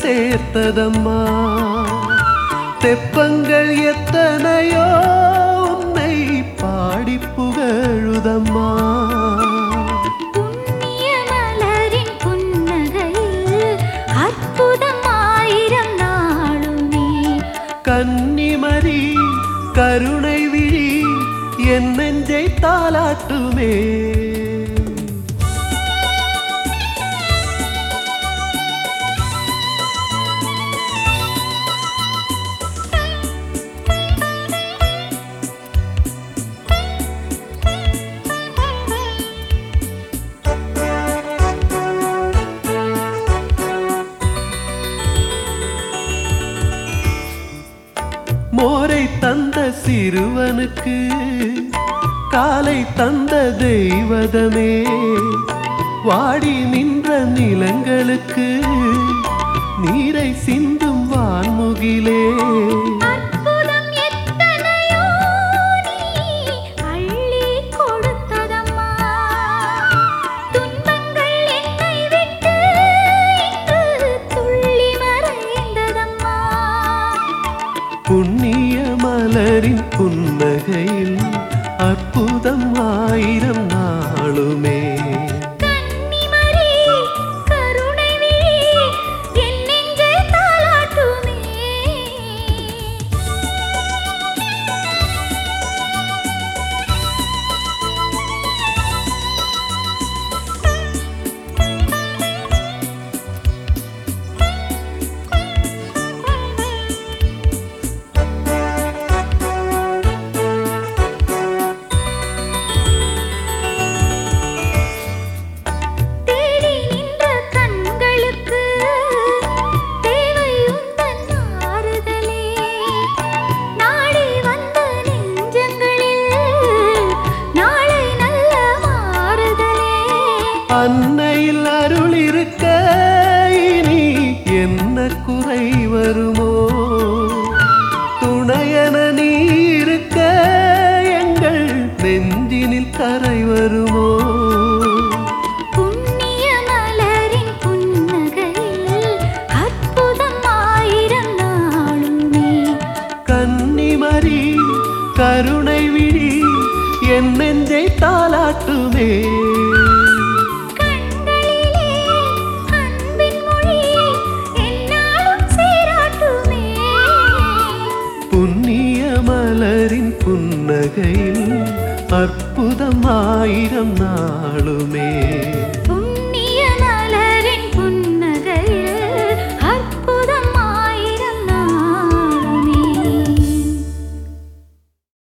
சேர்த்ததம்மா தெப்பங்கள் எத்தனையோ உன்னை பாடி புகழுதம்மா புண்ணிய மலரின் புன்னகையில் அற்புதம் ஆயிரம் நாளுமே கன்னிமரி கருணை விழி என் நெஞ்சை தாளாட்டுமே மோரை தந்த சிறுவனுக்கு காலை தந்த தெய்வதமே வாடி நின்ற நிலங்களுக்கு நீரை சிந்தும் வான்முகிலே அற்புதம் எத்தனையோ நீ அள்ளி கொடுத்ததம்மா துன்பங்கள் என்னை விட்டு இன்று துள்ளி மறைந்ததம்மா புண்ணிய மலரின் புன்னகையில் அற்புதம் ஆயிரம் நாளுமே கன்னிமரி கருணை விழி என் நெஞ்சை தாளாட்டுமே தேடி நின்ற கண்களுக்கு தேவை உந்தன் ஆறுதலே நாடி வந்த நெஞ்சங்களில் நாளை நல்ல மாறுதலே அன்னையில் அருள் இருக்க இனி என்ன குறை வருமோ துணையன நீ இருக்க எங்கள் நெஞ்சினில் கரை வருமோ புண்ணிய மலரின் புன்னகையில் அற்புதம் ஆயிரம் நாளுமே கன்னிமரி கருணை விழி என் நெஞ்சை தாளாட்டுமே கண்களிலே அன்பின் மொழி என்னாலும் சீராட்டுமே புண்ணிய மலரின் புன்னகையில் அற்புதம் ஆயிரம் நாளுமே